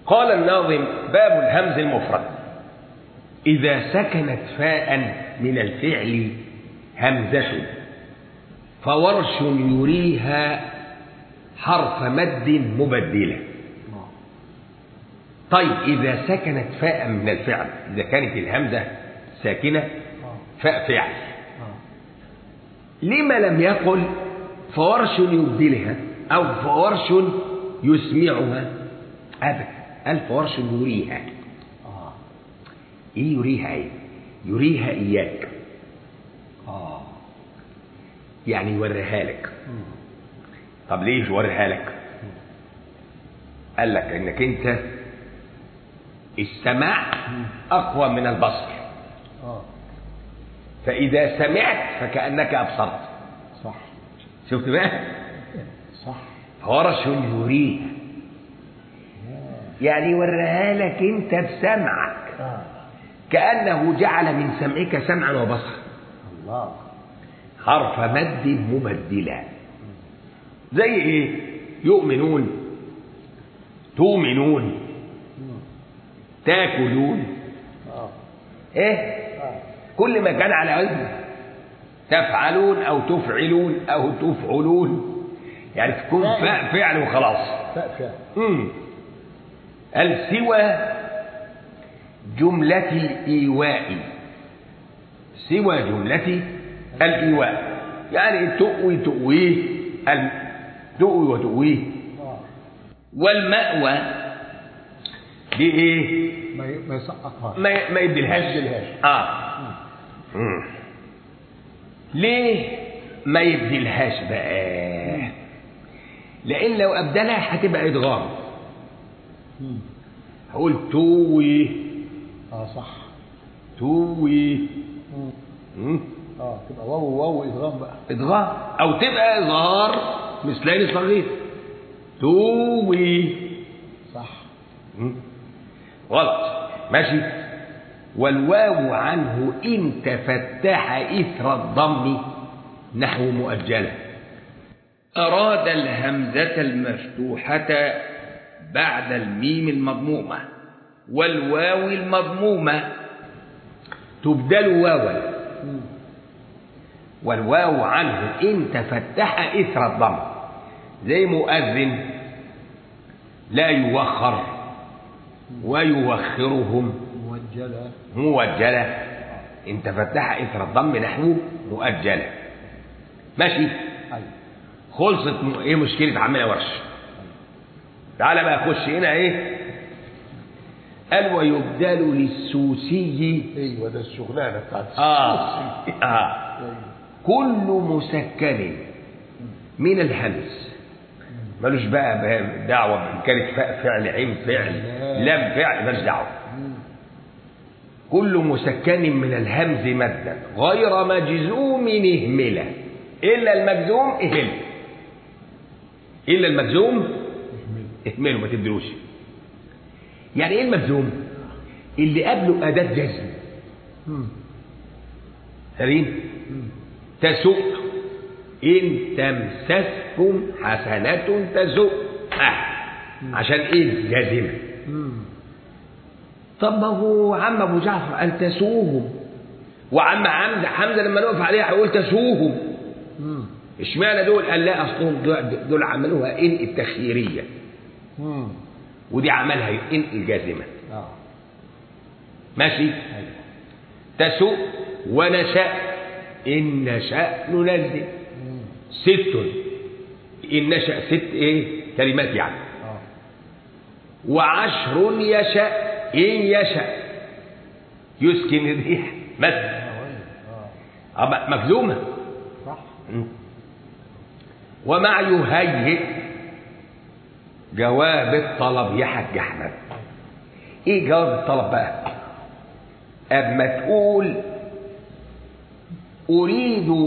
قال الناظم باب الهمز المفرد إذا سكنت فاء من الفعل همزة فورش يريها حرف مد مبدلة طيب إذا سكنت فاء من الفعل إذا كانت الهمزة ساكنة فاء فعل لما لم يقل فورش يبدلها أو فورش يسمعها أبدا قال فورش يريها اه إيه يريها إيه؟ يريها إياك اه يعني يوريها لك طب ليه يوريها لك قال لك انك انت السماع اقوى من البصر اه فاذا سمعت فكانك ابصرت صح شفت بقى صح فرش يريه يعني يوريها لك انت بسمعك اه كانه جعل من سمعك سمعا وبصرا الله حرف مد مبدلا زي ايه يؤمنون تؤمنون تاكلون اه ايه اه كل ما كان على وزن تفعلون او تفعلون او تفعلون يعني تكون فاء فعل وخلاص فأفع امم السوى جملة الإيواء سوى جملة الإيواء يعني تؤوي تؤويه ال- تؤوي وتؤويه اه والمأوى دي ايه ما ي- ما يسقطها ما ما يديلهاش ما يديلهاش. اه مم. ليه ما يبدلهاش بقى لان لو ابدلها هتبقى ادغام مم. هقول توي اه صح توي مم. مم. اه تبقى واو واو ادغام بقى ادغام او تبقى اظهار مثلين صغير توي صح مم. غلط ماشي والواو عنه إن تفتح إثر الضم نحو مؤجلة أراد الهمزة المفتوحة بعد الميم المضمومة والواو المضمومة تبدل واوا مم. والواو عنه إن تفتح إثر الضم زي مؤذن لا يوخر ويوخرهم موجلة موجلة إن تفتح إثر الضم نحو مؤجلة ماشي أيوة خلصت م- ايه مشكلة عمنا ورش تعالى بقى خش هنا ايه قال ويبدل للسوسي ايوه ده الشغلانة بتاعت آه. السوسي. آه. أيوة. كل مسكن من الهمز ملوش بقى بقى دعوة بإن كانت فاء فعل عين فعل لم فعل ملوش دعوة كل مسكن من الهمز مدا غير مجزوم اهمله إلا المجزوم اهمله إلا المجزوم اهمله ما تبدلوش يعني إيه المجزوم؟ اللي قبله أداة جزم مم. سليم مم. تسوء إن تمسسكم حسنة تسوء آه. عشان إيه جازمة مم. طب ما هو عم أبو جعفر قال تسوهم وعم حمزة حمزة لما نقف عليها هيقول تسوهم مم. اشمعنى دول قال لا أصلهم دول- دول عملوها إن التخييرية مم. ودي عملها إن الجازمة اه ماشي ايوه تسوء ونشاء إن نشاء ننزل مم. ست إن نشأ ست إيه كلمات يعني اه وعشر يشاء إن يشاء يسكن الريح مد اه اه أبقى مجزومة صح ومع يهيئ جواب الطلب يا حاج أحمد إيه جواب الطلب بقى أما تقول أريد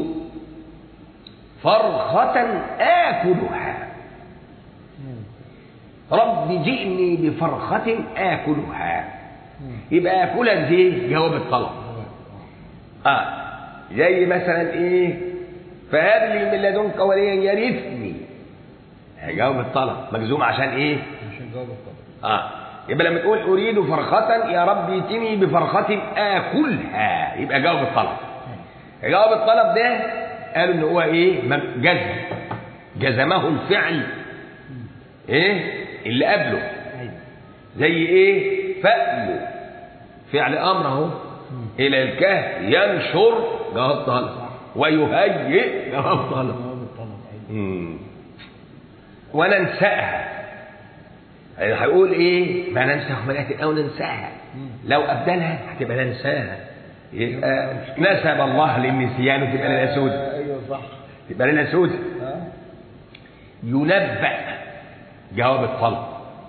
فرخة آكلها مم. رب جئني بفرخة آكلها مم. يبقى آكلها دي جواب الطلب اه اه زي مثلا ايه فهب لي من لدنك وليا يرثني جواب الطلب مجزوم عشان ايه عشان جواب الطلب اه يبقى لما تقول اريد فرخه يا رب ائتني بفرخه اكلها يبقى جاوب الطلب جواب الطلب ده قالوا ان هو ايه مم- جزم جزمه الفعل ايه اللي قبله ايوه زي ايه فأل فعل امر اهو الى الكهف ينشر جواب طلب ويهيئ جواب طلب جواب الطلب ايوه مم. وننساها يعني هيقول ايه ما ننسى ملائكة او ننساها لو ابدلها هتبقى ننساها يبقى نسب الله للنسيان تبقى لنا سودة ايوه صح تبقى لنا سودة ها ينبأ جواب الطلب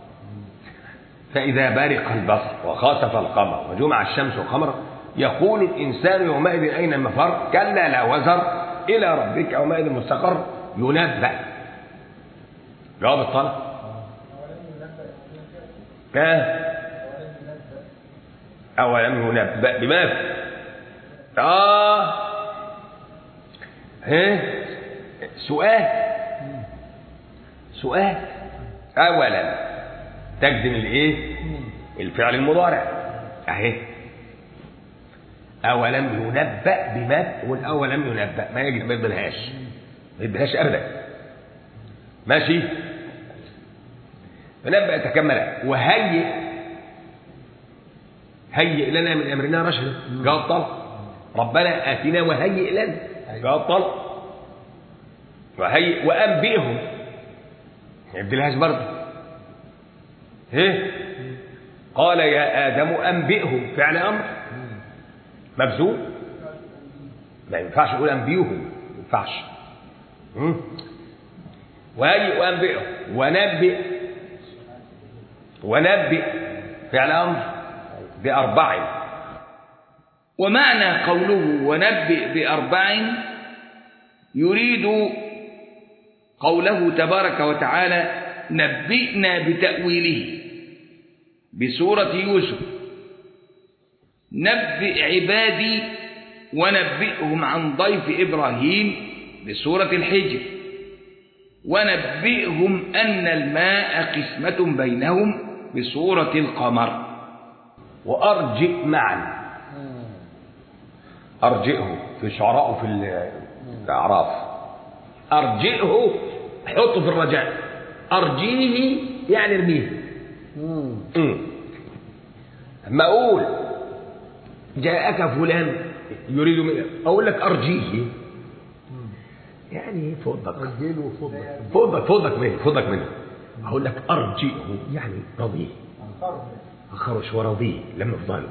فإذا برق البصر وخسف القمر وجمع الشمس والقمر يقول الإنسان يومئذ أين المفر كلا لا وزر إلى ربك يومئذ المستقر ينبأ جواب الطلب ها أولم ينبأ بماذا آه ها سؤال سؤال أولا تجزم الإيه الفعل المضارع أهي أولم ينبأ بما قول أولم ينبأ ما يجب ما يقبلهاش ما يقبلهاش أبدا ماشي ينبأ يتكمل وهيئ هيئ لنا من أمرنا رشدا جواب طلب ربنا آتنا وهيئ لنا جواب طلب وهيئ وأنبئهم ما يبدلهاش برضه ايه قال يا آدم أنبئهم فعل أمر مبذول ما ينفعش يقول أنبئهم ما ينفعش مم. وهيئ وأنبئهم ونبئ ونبئ فعل أمر بأربع ومعنى قوله ونبئ بأربع يريد قوله تبارك وتعالى نبئنا بتأويله بسورة يوسف نبئ عبادي ونبئهم عن ضيف إبراهيم بسورة الحجر ونبئهم أن الماء قسمة بينهم بسورة القمر وأرجئ معا أرجئه في شعراء في الأعراف أرجئه حطه في الرجاء أرجيه يعني ارميه مم. مم. أما أقول جاءك فلان يريد منك أقول لك أرجيه يعني فضك رجل وفضل فضك فضك منه فضك منه أقول لك أرجئه يعني رضيه أخرش ورضيه لما أفضله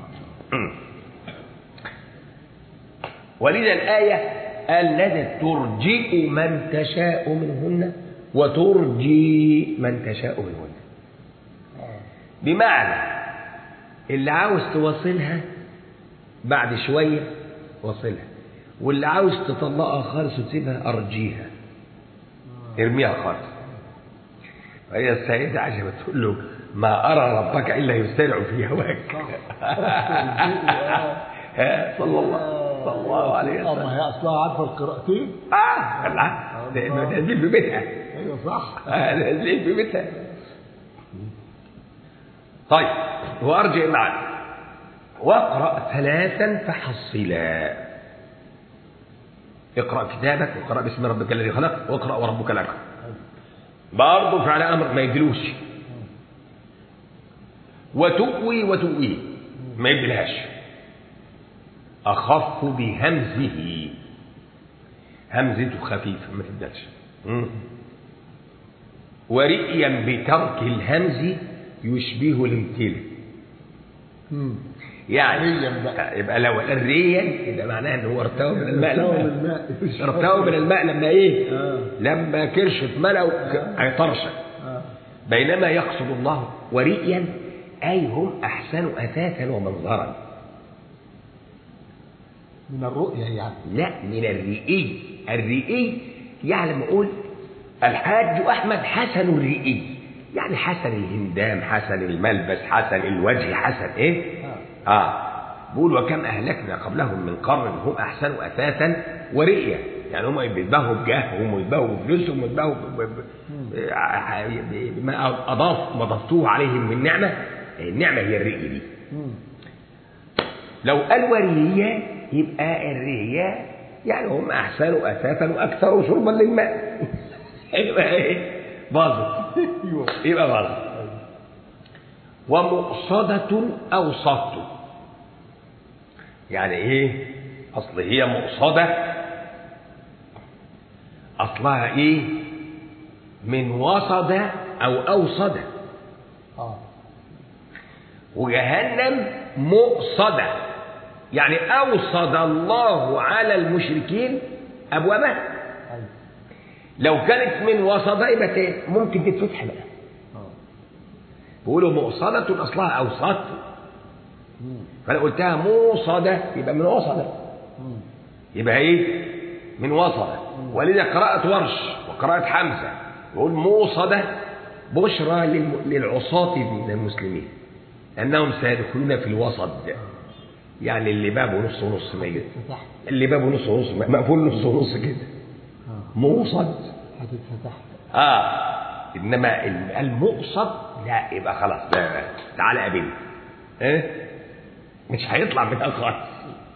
ولذا الآية الذي ترجئ من تشاء منهن وترجي من تشاء منهن بمعنى اللي عاوز توصلها بعد شوية وصلها واللي عاوز تطلقها خالص وتسيبها أرجيها ارميها خالص وهي السيدة عجبة تقول له ما أرى ربك إلا يسارع في هواك صلى الله صلى الله عليه اه ما وسلم هي اصلها عارفه القراءتين اه لا لأنه نازل في بيتها ايوه صح آه، نازلين في بيتها طيب وارجع معنا واقرا ثلاثا فحصلا اقرا كتابك واقرا باسم ربك الذي خلق واقرا وربك الاكرم برضه فعل امر ما يدلوش وتؤوي وتؤوي ما يبلهاش اخف بهمزه همزته خفيفه ما تبدلش مم. ورئيا بترك الهمز يشبه الامتلاء مم. يعني ريا بقى. يبقى لو قال ريا يبقى معناها ان هو ارتوى من الماء ارتوى لما- من الماء. ارتوى من الماء لما ايه آه. لما كرشت ملأ هيطرشق آه. بينما يقصد الله ورئيا اي هم احسن اثاثا ومنظرا من الرؤيا يعني لا من الرئي الرئي يعني لما اقول الحاج احمد حسن الرئي يعني حسن الهندام حسن الملبس حسن الوجه حسن ايه اه بقول وكم اهلكنا قبلهم من قرن هم احسن اثاثا ورئيا يعني هم بيتباهوا بجاههم ويتباهوا بفلوسهم ويتباهوا ب- ب- ب- ع- بما اضاف ما ضفتوه عليهم من نعمه النعمه هي الرئي دي مم. لو قال ورية يبقى الرية يعني هم أحسنوا أثاثا وأكثروا شربا للماء يبقى إيه؟ باظت ايوه يبقى باظت ومؤصدة أوسط يعني إيه؟ أصل هي مؤصدة أصلها إيه؟ من وصد أو أوصد اه وجهنم مؤصدة يعني أوصد الله على المشركين أبوابها ايوه لو كانت من وصدة يبقى ت- ممكن تتفتح بقى اه بيقولوا مؤصدة أصلها أوسط مم. فأنا قلتها موصدة يبقى من وصدة مم. يبقى إيه؟ من وصدة ولذا قراءة ورش وقراءة حمزة يقول موصدة بشرى للم- للعصاة من المسلمين أنهم سيدخلون في الوسط يعني اللي بابه نص ونص ميت فتحت اللي بابه نص ونص مقفول نص ونص كده اه موصد هتتفتح اه انما ال- المقصد لا يبقى خلاص لا لا. تعالى قابلني ايه مش هيطلع منها خالص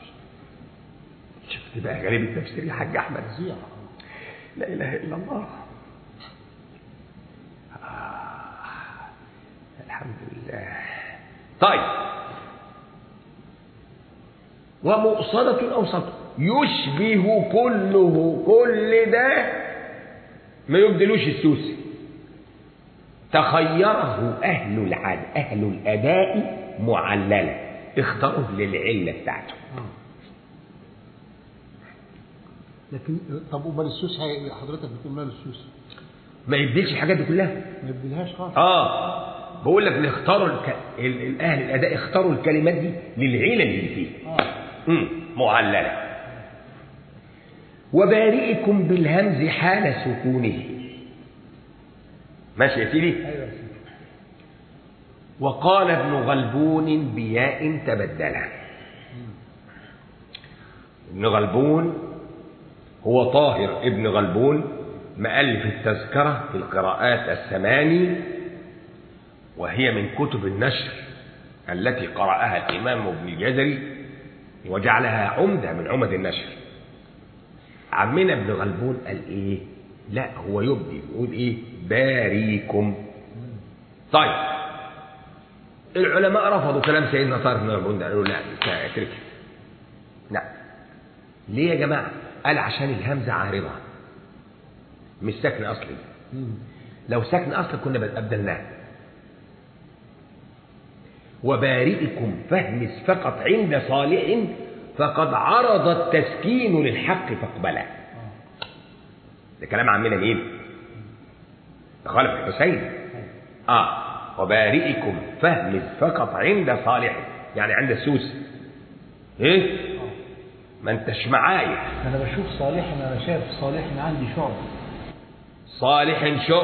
شفت بقى غريب التفسير يا حاج احمد فظيع لا اله الا الله آه. الحمد لله طيب ومؤصدة أوسط يشبه كله كل ده ما يبدلوش السوسي تخيره أهل العد أهل الأداء معللا اختاروه للعلة بتاعته اه لكن طب امال السوس هي- حضرتك بتقول مال السوس ما يبدلش الحاجات دي كلها ما يبدلهاش خالص اه بقول لك اللي اختاروا الك... ال- ال- اهل الاداء اختاروا الكلمات دي للعلل اللي فيها اه امم معلله وبارئكم بالهمز حال سكونه ماشي يا سيدي ايوه يا سيدي. وقال ابن غلبون بياء تبدلا ابن غلبون هو طاهر ابن غلبون مؤلف التذكرة في القراءات الثماني وهي من كتب النشر التي قرأها الإمام ابن الجزري وجعلها عمدة من عمد النشر عمنا ابن غلبون قال إيه لا هو يبدي يقول إيه باريكم طيب العلماء رفضوا كلام سيدنا طارق بن غلبون ده قالوا لا اترك لا ليه يا جماعة قال عشان الهمزة عارضة مش ساكن أصلي مم. لو ساكن أصلي كنا بد- أبدلناه وبارئكم فهمس فقط عند صالح فقد عرض التسكين للحق فاقبله ده كلام عمنا مين ده خالد بن حسين اه وبارئكم فهمس فقط عند صالح يعني عند السوس ايه ما انتش معايا انا بشوف صالح انا شايف صالح عندي شعب صالح شؤ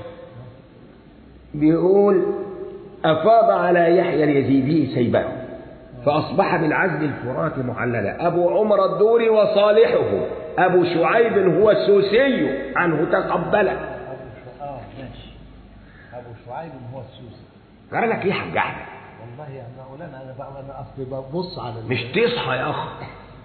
بيقول أفاض على يحيى اليزيدي سيبه فأصبح بالعزل الفرات معللا أبو عمر الدوري وصالحه أبو شعيب هو السوسي عنه تقبل ابو شعيب اه ماشي ابو شعيب هو السوسي قال لك ايه حاج احمد والله يا مولانا انا بقى انا اصلي ببص على ال- مش تصحى يا اخ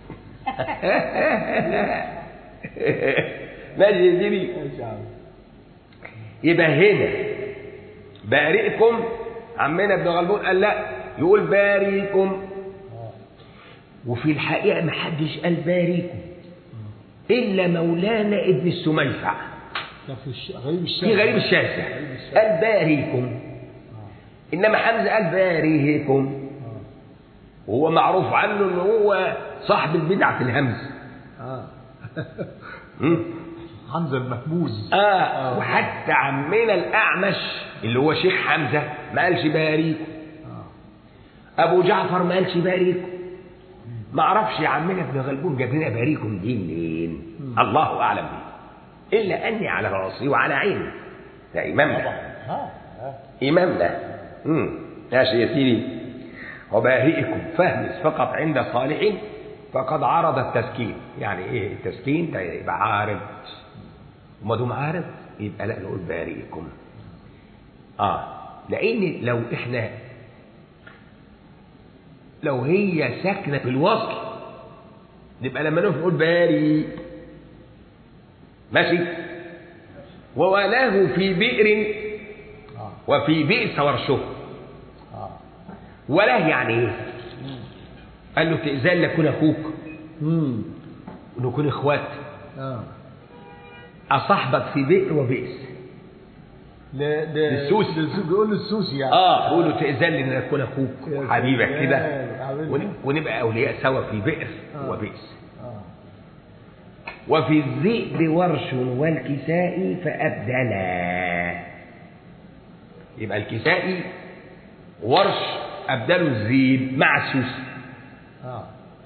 ماشي يا سيدي ماشي يا عم. يبقى هنا بارئكم عمنا ابن غلبون قال لا يقول باريكم اه وفي الحقيقة ما حدش قال باريكم إلا مولانا ابن السميفع ده في الش... غريب الشام في غريب الشاسع قال باريكم إنما حمزة قال باريهكم وهو معروف عنه إن هو صاحب البدع في الهمز اه م? حمزه المهموز آه وحتى عمنا الأعمش اللي هو شيخ حمزة ما قالش باريكم اه أبو جعفر ما قالش باريكم ما أعرفش يا عمنا ابن غلبون جاب لنا باريكم دي منين الله أعلم به إلا أني على راسي وعلى عيني ده إمامنا ها ها إمامنا امم ماشي يا سيدي وبارئكم فهمس فقط عند صالح فقد عرض التسكين يعني ايه التسكين ده يبقى عارض وما دام عارض يبقى لا نقول بارئكم اه لان لو احنا لو هي ساكنه في الوصل نبقى لما نقف نقول باري ماشي وولاه في بئر اه وفي بئس ورشه اه وله يعني ايه قال له تأذن لكون اخوك امم ونكون اخوات اه اصاحبك في بئر وبئس ل ل للسوسي. للسوسي بيقول للسوسي يعني اه قول له تأذن لي ان اكون اخوك يا وحبيبك سلام، كده حبيبي. ون- ونبقى اولياء سوا في بئر آه. وبئس اه وفي الذئب ورش والكساء فأبدلا يبقى الكسائي ورش أبدلوا الذئب مع السوسي اه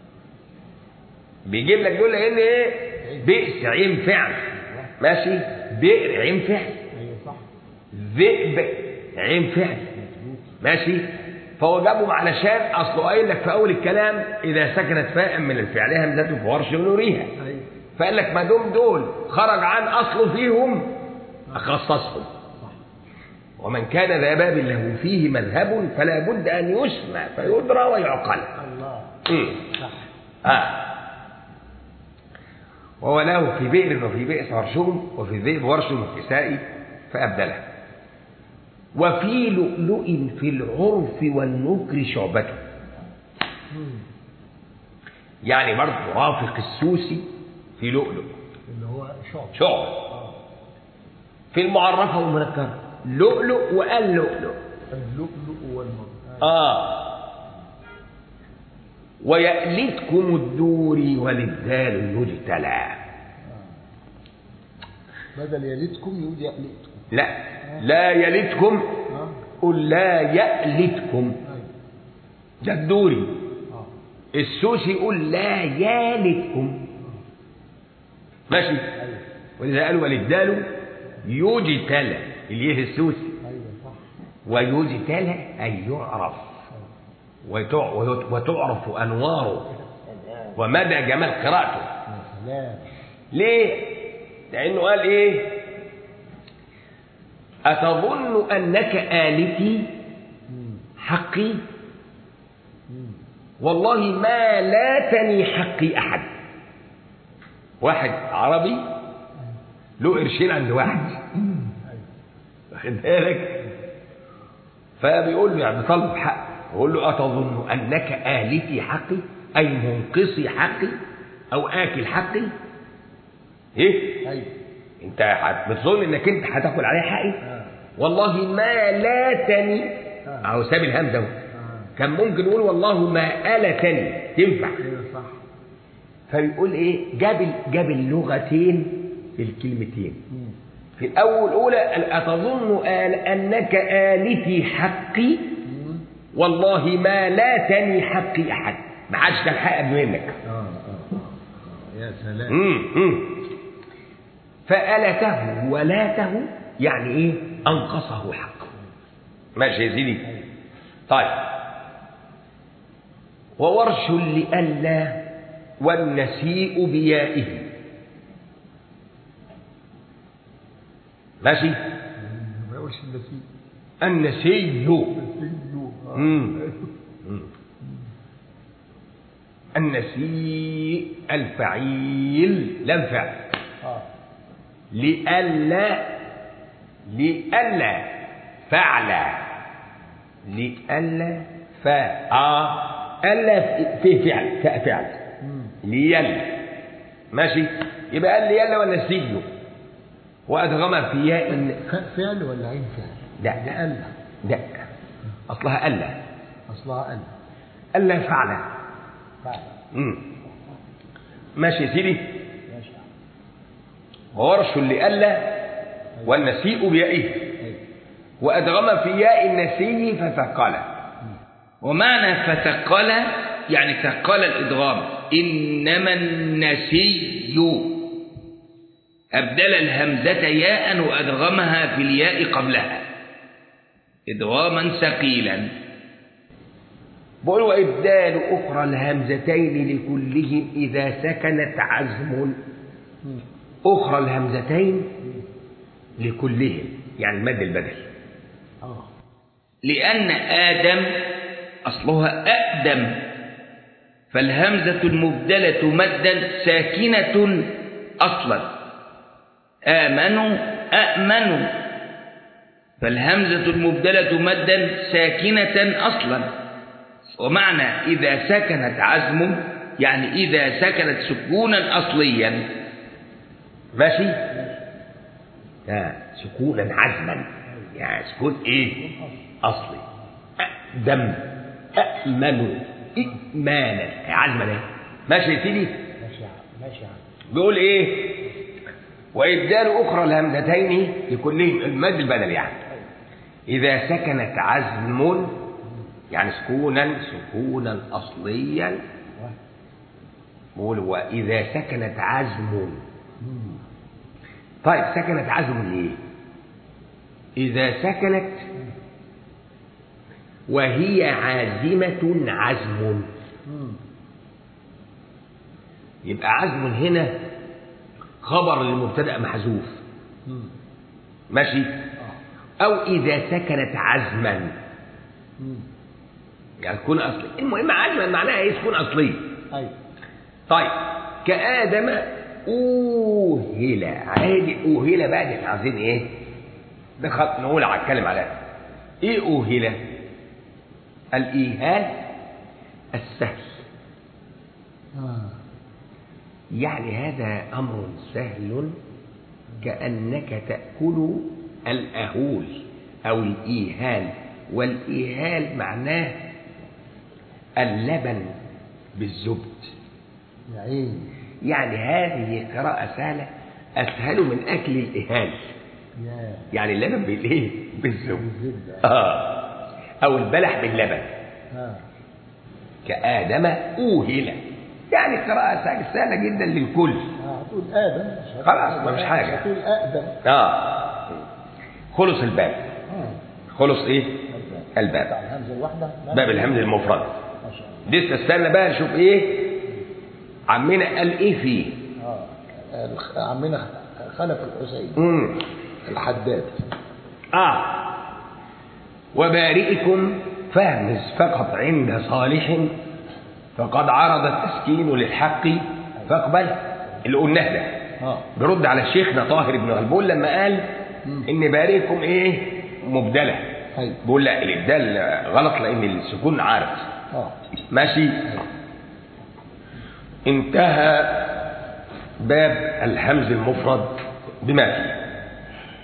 بيجيب لك دول لان ايه بئس عين فعل ماشي بئر عين فعل ايوه صح ذئب عين فعل ماشي فهو جابهم علشان اصله قايل لك في اول الكلام اذا سكنت فاء من الفعل همزته في ورش نوريها ايوه فقال لك ما دام دول خرج عن اصله فيهم اخصصهم ومن كان ذا باب له فيه مذهب فلا بد ان يسمع فيدرى ويعقل الله مم. صح آه. وولاه في بئر وفي بئس ورشهم وفي ذئب ورش الكساء فأبدله وفي لؤلؤ في العرف والنكر شعبته يعني برضه رافق السوسي في لؤلؤ اللي هو شعب شعب في المعرفة والمنكرة لؤلؤ وقال لؤلؤ اللؤلؤ والمرجان آه ويألتكم الدور وللدال يجتلى بدل يلدكم يقول يقلدكم لا لا يلتكم اه قل لا يألتكم ايوه ده الدوري اه السوسي يقول لا يالتكم ماشي ايوه ولذا قال وللدال يجتلى اليه السوسي ايوه صح ويجتلى أي يعرف وتع- وتعرف أنواره ومدى جمال قراءته يا سلام ليه؟ لأنه قال إيه؟ أتظن أنك آلتي مم. حقي مم. والله ما لاتني حقي أحد واحد عربي له قرشين عند واحد ايوه واخد بالك فبيقول له يعني طلب حق يقول له أتظن أنك آلتي حقي أي منقصي حقي أو آكل حقي إيه؟ ايوه أنت هت- بتظن إنك أنت هتاكل عليه حقي اه والله ما لاتني آه. أهو ساب الهمزة أهو. اه كان ممكن يقول والله ما ألتني تنفع ايوه صح فيقول إيه جاب ال- جاب اللغتين في الكلمتين مم. في الأول أولى أتظن آل أنك آلتي حقي مم. والله ما لاتني حقي أحد ما عادش كان حق منك اه اه آه. يا سلام مم. مم. فألته ولاته يعني إيه أنقصه حقه ماشي يا سيدي طيب وورش لئلا والنسيء بيائه ماشي ما يقولش النسيء النسي النسيء آه. مم. مم. النسيء الفعيل لم فعل اه لئلا لئلا فعل لئلا فا آه ألا في فعل فاء فعل مم. ليل ماشي يبقى قال ليل والنسي وأدغم في ياء فاء فعل ولا عين فعل؟ لا. ده ألا لا أصلها ألا أصلها ألا ألا فعل فعل مم. ماشي يا سيدي ماشي وورش لألا والنسيء بيائه أيوة. وأدغم في ياء النسي فثقل ومعنى فثقل يعني ثقل الإدغام إنما النسي أبدل الهمزة ياء وأدغمها في الياء قبلها إدغاما ثقيلا بقول وإبدال أخرى الهمزتين لكلهم إذا سكنت عزم أخرى الهمزتين لكلهم يعني المد البدل اه لأن آدم أصلها أقدم فالهمزة المبدلة مدا ساكنة أصلا آمنوا أأمنوا فالهمزة المبدلة مدا ساكنة أصلا ومعنى إذا سكنت عزم يعني إذا سكنت سكونا أصليا ماشي آه سكونا عزما يعني سكون ايه اصلي اقدم امنوا ائمانا عزما ايه ماشي يا سيدي ماشي يا عم ماشي يا عم بيقول ايه وابدال اخرى الهمزتين لكلهم المد البدل يعني اذا سكنت عزم يعني سكونا سكونا اصليا بقول واذا سكنت عزم طيب سكنت عزم ليه إذا سكنت وهي عازمة عزم يبقى عزم هنا خبر للمبتدأ محذوف ماشي أو إذا سكنت عزما يعني تكون أصلي المهم عزما معناها إيه تكون أصلية ايوه طيب كآدم أوهل عادي أوهل بقى دي احنا عايزين إيه؟ ده خط نقول على الكلام عليها إيه أوهل؟ الإيهال السهل اه يعني هذا أمر سهل كأنك تأكل الأهول أو الإيهال والإيهال معناه اللبن بالزبد يا عيني يعني هذه قراءة سهلة أسهل من أكل الإهال يا يعني اللبن بالإيه؟ بالزبد بالزبدة آه أو البلح باللبن اه كآدم أوهل يعني قراءة سهلة سهلة جدا للكل اه هتقول ادم مش هتقول خلاص، آدم، مفيش حاجة. مش هتقول اقدم آه خلص الباب اه خلص إيه؟ الباب. الباب بتاع الهمزه الواحده باب الهمز المفرد ما شاء الله لسه استنى بقى نشوف إيه عمنا قال إيه فيه اه الخ- عمنا خلف الحسين مم. الحداد آه وبارئكم فاهمز فقط عند صالح فقد عرض التسكين للحق فاقبل اللي قلناه ده اه برد على شيخنا طاهر بن غلبون لما قال ان بارئكم ايه مبدله ايوه بيقول لا الابدال غلط لان السكون عارض اه ماشي انتهى باب الهمز المفرد بما فيه